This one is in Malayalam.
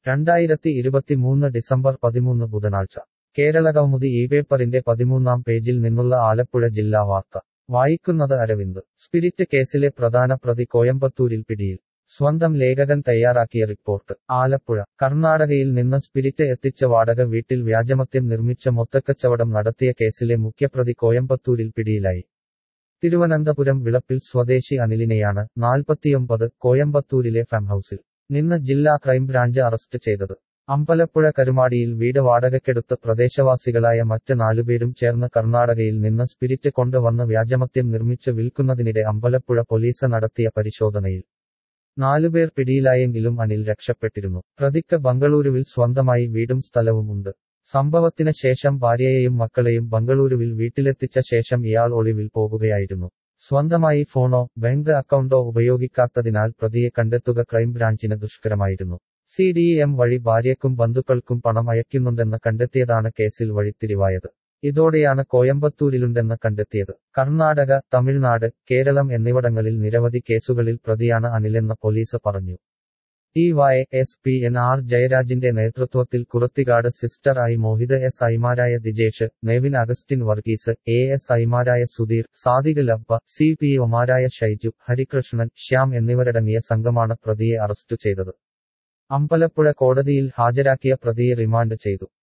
രണ്ടായിരത്തി ഇരുപത്തിമൂന്ന് ഡിസംബർ പതിമൂന്ന് ബുധനാഴ്ച കേരളകൗമുദി ഈ പേപ്പറിന്റെ പതിമൂന്നാം പേജിൽ നിന്നുള്ള ആലപ്പുഴ ജില്ലാ വാർത്ത വായിക്കുന്നത് അരവിന്ദ് സ്പിരിറ്റ് കേസിലെ പ്രധാന പ്രതി കോയമ്പത്തൂരിൽ പിടിയിൽ സ്വന്തം ലേഖകൻ തയ്യാറാക്കിയ റിപ്പോർട്ട് ആലപ്പുഴ കർണാടകയിൽ നിന്ന് സ്പിരിറ്റ് എത്തിച്ച വാടക വീട്ടിൽ വ്യാജമദ്യം നിർമ്മിച്ച മൊത്തക്കച്ചവടം നടത്തിയ കേസിലെ മുഖ്യപ്രതി കോയമ്പത്തൂരിൽ പിടിയിലായി തിരുവനന്തപുരം വിളപ്പിൽ സ്വദേശി അനിലിനെയാണ് നാൽപ്പത്തിയൊമ്പത് കോയമ്പത്തൂരിലെ ഫാം ഹൌസിൽ നിന്ന് ജില്ലാ ക്രൈംബ്രാഞ്ച് അറസ്റ്റ് ചെയ്തത് അമ്പലപ്പുഴ കരുമാടിയിൽ വീട് വാടകയ്ക്കെടുത്ത് പ്രദേശവാസികളായ മറ്റ് നാലുപേരും ചേർന്ന് കർണാടകയിൽ നിന്ന് സ്പിരിറ്റ് കൊണ്ടുവന്ന് വ്യാജമദ്യം നിർമ്മിച്ച് വിൽക്കുന്നതിനിടെ അമ്പലപ്പുഴ പോലീസ് നടത്തിയ പരിശോധനയിൽ നാലുപേർ പിടിയിലായെങ്കിലും അനിൽ രക്ഷപ്പെട്ടിരുന്നു പ്രതിക്ക് ബംഗളൂരുവിൽ സ്വന്തമായി വീടും സ്ഥലവും ഉണ്ട് സംഭവത്തിന് ശേഷം ഭാര്യയെയും മക്കളെയും ബംഗളൂരുവിൽ വീട്ടിലെത്തിച്ച ശേഷം ഇയാൾ ഒളിവിൽ പോകുകയായിരുന്നു സ്വന്തമായി ഫോണോ ബാങ്ക് അക്കൗണ്ടോ ഉപയോഗിക്കാത്തതിനാൽ പ്രതിയെ കണ്ടെത്തുക ക്രൈംബ്രാഞ്ചിന് ദുഷ്കരമായിരുന്നു സി ഡി എം വഴി ഭാര്യയ്ക്കും ബന്ധുക്കൾക്കും പണം അയക്കുന്നുണ്ടെന്ന് കണ്ടെത്തിയതാണ് കേസിൽ വഴിത്തിരിവായത് ഇതോടെയാണ് കോയമ്പത്തൂരിലുണ്ടെന്ന് കണ്ടെത്തിയത് കർണാടക തമിഴ്നാട് കേരളം എന്നിവിടങ്ങളിൽ നിരവധി കേസുകളിൽ പ്രതിയാണ് അനിലെന്ന് പോലീസ് പറഞ്ഞു D Y S P N R ജയരാജിന്റെ നേതൃത്വത്തിൽ കുറത്തികാട് സിസ്റ്റർ ഐ മോഹിത് എസ് ഐമാരായ ദിജേഷ് നെവിൻ അഗസ്റ്റിൻ വർഗീസ് എ എസ് ഐമാരായ സുധീർ സാദിഖ് ലബ്ബ സി പി ഒമാരായ ഷൈജു ഹരികൃഷ്ണൻ ശ്യാം എന്നിവരടങ്ങിയ സംഘമാണ് പ്രതിയെ അറസ്റ്റ് ചെയ്തത് അമ്പലപ്പുഴ കോടതിയിൽ ഹാജരാക്കിയ പ്രതിയെ റിമാൻഡ് ചെയ്തു